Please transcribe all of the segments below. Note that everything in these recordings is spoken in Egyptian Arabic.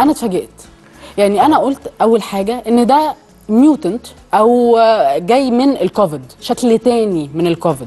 انا اتفاجئت يعني انا قلت اول حاجه ان ده ميوتنت او آه، جاي من الكوفيد شكل تاني من الكوفيد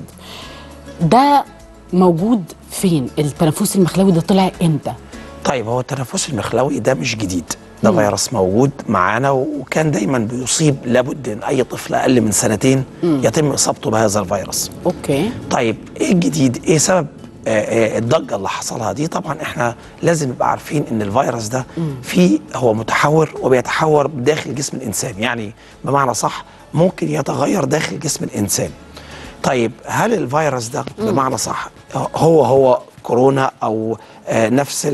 ده موجود فين التنفس المخلوي ده طلع امتى طيب هو التنفس المخلوي ده مش جديد ده فيروس موجود معانا وكان دايما بيصيب لابد ان اي طفل اقل من سنتين يتم اصابته بهذا الفيروس اوكي طيب ايه الجديد ايه سبب آه، آه، الضجه اللي حصلها دي طبعا احنا لازم نبقى عارفين ان الفيروس ده فيه هو متحور وبيتحور داخل جسم الانسان يعني بمعنى صح ممكن يتغير داخل جسم الانسان طيب هل الفيروس ده بمعنى صح هو هو كورونا او آه، نفس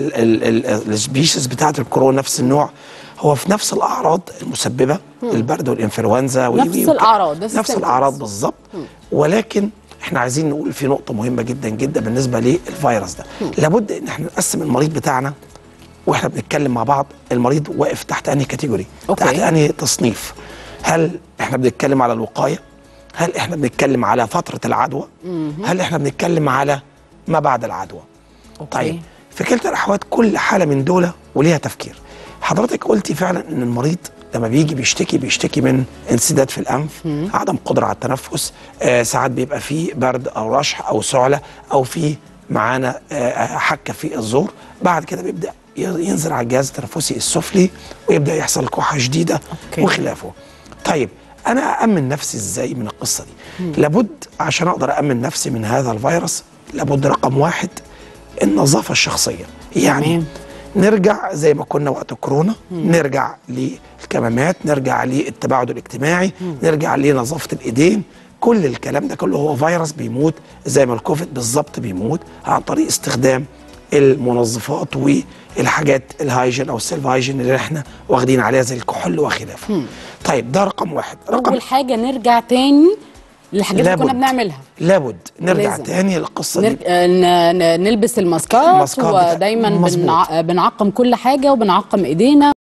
السبيشيز بتاعت الكورونا نفس النوع هو في نفس الاعراض المسببه للبرد والانفلونزا وي- نفس وي- وك- الأعراض، نفس نفس الsymptoms. الاعراض بالظبط ولكن احنا عايزين نقول في نقطه مهمه جدا جدا بالنسبه للفيروس ده لابد ان احنا نقسم المريض بتاعنا واحنا بنتكلم مع بعض المريض واقف تحت انهي كاتيجوري أوكي. تحت انهي تصنيف هل احنا بنتكلم على الوقايه هل احنا بنتكلم على فتره العدوى هل احنا بنتكلم على ما بعد العدوى أوكي. طيب في كلتا الاحوال كل حاله من دول وليها تفكير حضرتك قلتي فعلا ان المريض لما بيجي بيشتكي بيشتكي من انسداد في الانف عدم قدره على التنفس آه ساعات بيبقى فيه برد او رشح او سعله او في معانا آه حكه في الزور بعد كده بيبدا ي- ينزل على الجهاز التنفسي السفلي ويبدا يحصل كحه شديده أوكي. وخلافه طيب انا اامن نفسي ازاي من القصه دي لابد عشان اقدر امن نفسي من هذا الفيروس لابد رقم واحد النظافه الشخصيه يعني تمام. نرجع زي ما كنا وقت كورونا نرجع للكمامات نرجع للتباعد الاجتماعي نرجع لنظافه الايدين كل الكلام ده كله هو فيروس بيموت زي ما الكوفيد بالظبط بيموت عن طريق استخدام المنظفات والحاجات الهايجين او السيلف هايجين اللي احنا واخدين عليها زي الكحول وخلافه طيب ده رقم واحد رقم اول حاجه نرجع تاني للحاجات اللي كنا لابد. بنعملها لابد نرجع لازم. تاني للقصه نر... دي آه، ن- ن- نلبس الماسكات الماسكات بتاع- ودايما مظبوط. بنع... بنعقم كل حاجه وبنعقم ايدينا